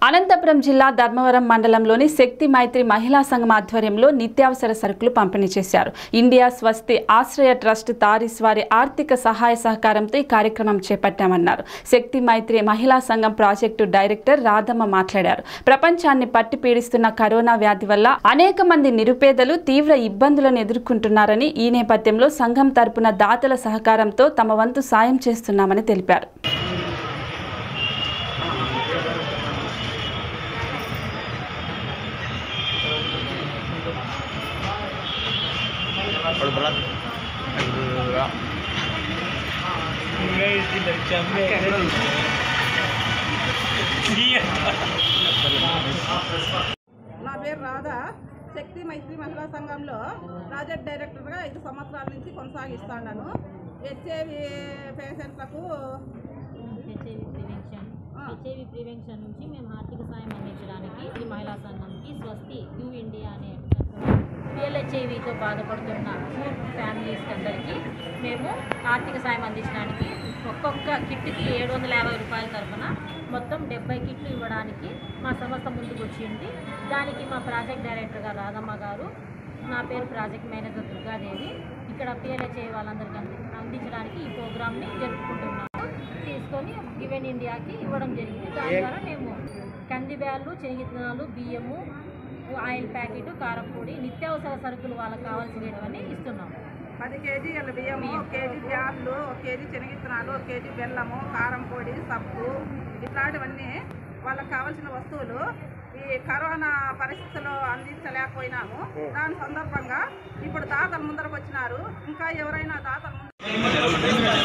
అనంతపురం జిల్లా ధర్మవరం మండలంలోని శక్తి మైత్రి మహిళా సంఘం ఆధ్వర్యంలో నిత్యావసర సరుకులు పంపిణీ చేశారు ఇండియా స్వస్తి ఆశ్రయ ట్రస్ట్ తారిస్ వారి ఆర్థిక సహాయ సహకారంతో ఈ కార్యక్రమం చేపట్టామన్నారు శక్తి మైత్రి మహిళా సంఘం ప్రాజెక్టు డైరెక్టర్ రాధమ్మ మాట్లాడారు ప్రపంచాన్ని పట్టి పీడిస్తున్న కరోనా వ్యాధి వల్ల అనేక మంది నిరుపేదలు తీవ్ర ఇబ్బందులను ఎదుర్కొంటున్నారని ఈ నేపథ్యంలో సంఘం తరపున దాతల సహకారంతో తమ వంతు సాయం చేస్తున్నామని తెలిపారు और बड़ा నా పేరు రాధా శక్తి మైత్రి మహిళా సంఘంలో ప్రాజెక్ట్ డైరెక్టర్గా ఐదు సంవత్సరాల నుంచి కొనసాగిస్తున్నాను హెచ్ఐవి పేషెంట్లకు హెచ్ఐవి ప్రివెన్షన్ ఆ. హెచ్ఐవి ప్రివెన్షన్ నుంచి మేము ఆర్థిక సాయం అందించడానికి ఈ మహిళా సంఘంకి స్వస్తి యూ ఇండియా అనే పిఎల్హెచ్ఐవితో బాధపడుతున్న పూర్ ఫ్యామిలీస్ అందరికీ మేము ఆర్థిక సాయం అందించడానికి ఒక్కొక్క కిట్కి ఏడు వందల యాభై రూపాయల తరఫున మొత్తం డెబ్బై కిట్లు ఇవ్వడానికి మా సంస్థ ముందుకు వచ్చింది దానికి మా ప్రాజెక్ట్ డైరెక్టర్ గారు రాధమ్మ గారు నా పేరు ప్రాజెక్ట్ మేనేజర్ దుర్గాదేవి ఇక్కడ పిఎల్హెచ్ఐ వాళ్ళందరికీ అంది అందించడానికి ఈ ప్రోగ్రామ్ని జరుపుకుంటున్నాము తీసుకొని గివెన్ ఇండియాకి ఇవ్వడం జరిగింది దాని ద్వారా మేము కంది బ్యాళ్ళు శనగిత్తనాలు బియ్యము ఆయిల్ ప్యాకెట్ కారపొడి నిత్యావసర సరుకులు వాళ్ళకి కావాల్సినవన్నీ ఇస్తున్నాము పది కేజీల బియ్యము ఒక కేజీ బ్యాళ్ళు ఒక కేజీ శనగిత్తనాలు ఒక కేజీ బెల్లము కారం పొడి సబ్బు ఇట్లాంటివన్నీ వాళ్ళకి కావాల్సిన వస్తువులు ఈ కరోనా పరిస్థితుల్లో అందించలేకపోయినాము దాని సందర్భంగా ఇప్పుడు దాతలు ముందరకు వచ్చినారు ఇంకా ఎవరైనా దాతలు ముందు